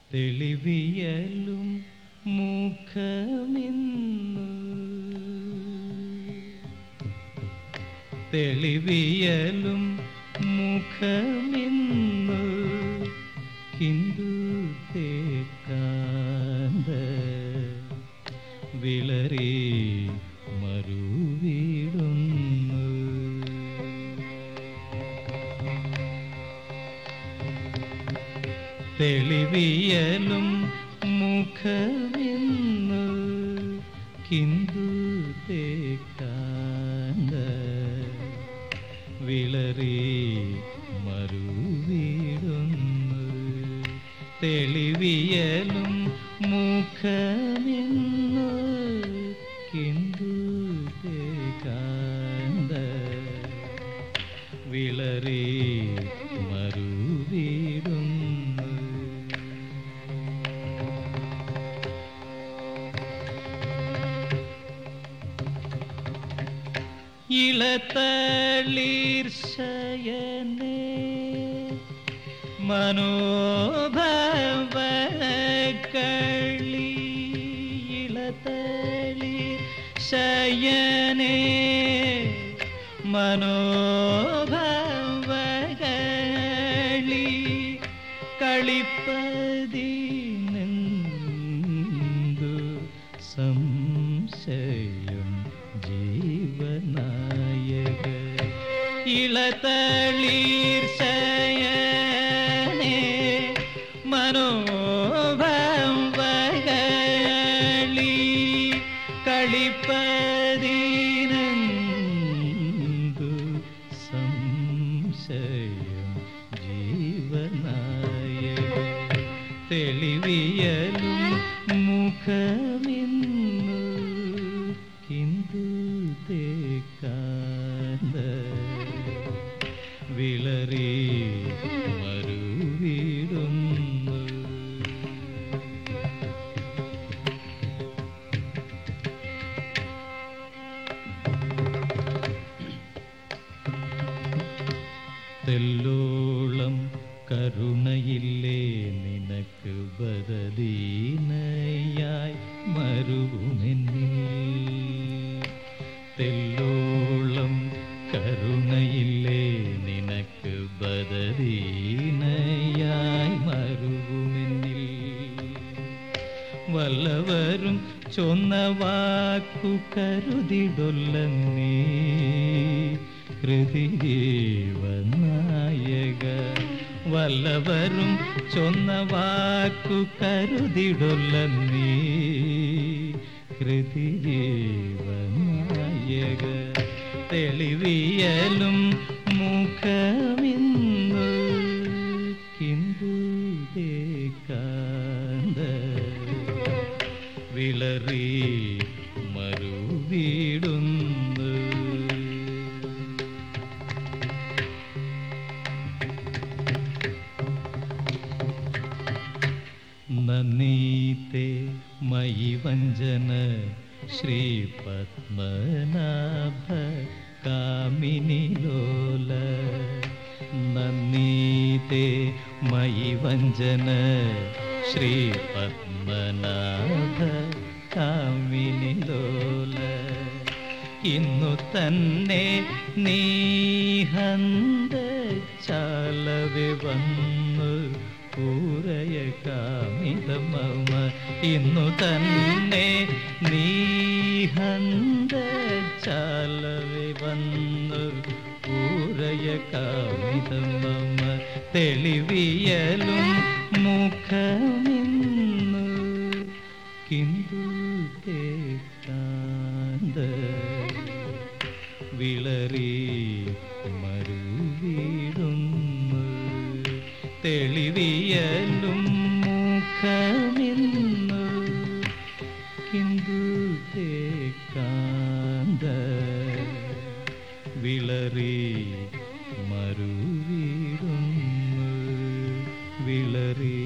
തെളിവിയലും മുഖമിന്നു തെളിവിയലും മുഖമിന്നു ഹിന്ദു തേക്കാന്ത വിളറി മറുവിടുന്നു തെളിവിയലും മുഖമിന്നു കിന്തു തേക്കാന്ത വിളറി മറുവിടുന്നു തെളിവിയലും മുഖമിന്നു കിന്തു തേക്കാന്ത വിളറി മറുവിടുന്നു ഇളത്തളീർഷയനേ മനോഭവകളി ഇളത്തളീർ ശയനേ മനോഭവകളി കളിപ്പതിനെന്തു സംശയം ജീവനായക ഇളതളീർ ശയനേ മനോഭവകളി കളിപ്പതിനെന്തു സംശയം ജീവനായക തെളിവിയലും മുഖമിന്നു ഹിന്ദു തേക്കാന്ത വിളറി മറുവിടുന്നു തെല്ലോളം കരുണയില്ലേ നിനക്ക് ബദലീനയായി മരുവുമെന്നിൽ തെല്ലോളം കരുണയില്ലേ നിനക്ക് ബദലീനയായി മരുവുമെന്നിൽ വല്ലവരും ചൊന്ന വാക്കു കരുതിടൊല്ല നീ ഹൃദയനായക വല്ലവരും ചൊന്ന വാക്കു കരുതിടൊല്ല നീ ഹൃദയനായക തെളിവിയലും മുഖമിന്നു കിന്തു കാന്ത വിളറി മറുവിടുന്നു നന്ദീത്തെ മയി വഞ്ചന ശ്രീ പത്മനാഭ കാമിനി ലോല നന്ദീത്തെ മയി വഞ്ചന ശ്രീ പത്മനാഭ കാമിനി ലോല ഇന്നു തന്നെ നീഹന്ത ചാലവെ വന്നു പൂരയ കാമിതമമ ഇന്നു തന്നെ നീഹന്ത ചാലവെ വന്നു പൂരയ കാമിതമമ തെളിവിയലും മുഖമിന്നു കിന്തു തേക്കാന്ത വിളറി മറുവിടുന്നു തെളിവിയലും മുഖമിന്നു കിന്തു തേക്കാന്ത വിളറി മറുവിടുന്നു വിളറി